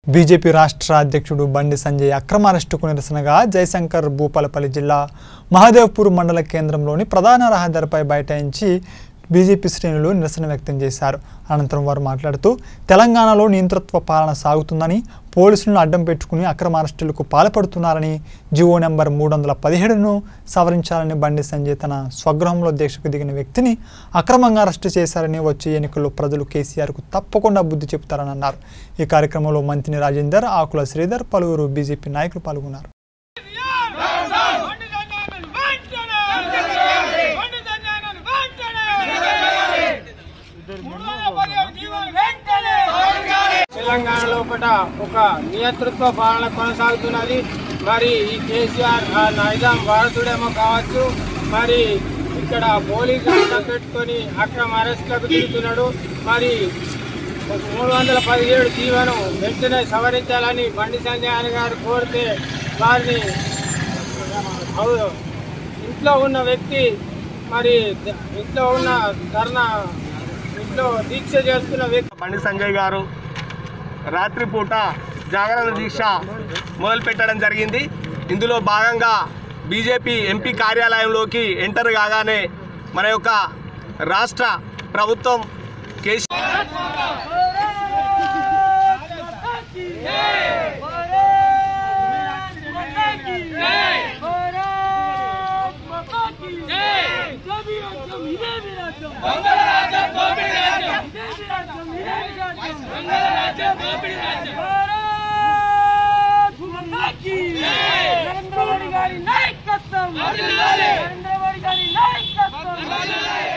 BJP రాష్ట్ర అధ్యక్షుడు బండి సంజయ్ అక్రమ అరెస్టుకు నిరసనగా జయశంకర్ భూపాలపల్లి జిల్లా మహదేవ్పూర్ మండల కేంద్రంలోని ప్రధాన రహదారిపై బైఠాయించి బీజేపీ శ్రేణులు నిరసన వ్యక్తం చేశారు అనంతరం వారు మాట్లాడుతూ తెలంగాణలో నియంతృత్వ పాలన సాగుతుందని పోలీసులను అడ్డం పెట్టుకుని అక్రమ అరెస్టులకు పాల్పడుతున్నారని జీవో నెంబర్ మూడు వందల పదిహేడును సవరించాలని బండి సంజయ్ తన స్వగృహంలో దీక్షకు దిగిన వ్యక్తిని అక్రమంగా అరెస్టు చేశారని వచ్చే ఎన్నికల్లో ప్రజలు కేసీఆర్కు తప్పకుండా బుద్ధి చెబుతారని అన్నారు ఈ కార్యక్రమంలో మంత్రి రాజేందర్ ఆకుల శ్రీధర్ పలువురు బీజేపీ నాయకులు పాల్గొన్నారు తెలంగాణ లోపల ఒక నియంతృత్వ పాలన కొనసాగుతున్నది మరి ఈ కేసీఆర్ ఆ నైజాం వారసుడేమో కావచ్చు మరి ఇక్కడ పోలీసు అడ్డం పెట్టుకొని అక్రమ అరెస్టులకు తిరుగుతున్నాడు మరి మూడు వందల పదిహేడు జీవను వెంటనే సవరించాలని బండి సంజయ్ అన్న గారు కోరితే వారిని అవు- ఇంట్లో ఉన్న వ్యక్తి మరి ద- ఇంట్లో ఉన్న ధర్నా ఇంట్లో దీక్ష చేస్తున్న వ్యక్తి బండి సంజయ్ గారు రాత్రిపూట జాగరణ దీక్ష మొదలు పెట్టడం జరిగింది ఇందులో భాగంగా బీజేపీ ఎంపీ కార్యాలయంలోకి ఎంటర్ కాగానే మన యొక్క రాష్ట్ర ప్రభుత్వం కేసీ నరేంద్ర మోడీ గారి నాయకత్వం నరేంద్ర మోడీ గారి నాయకత్వం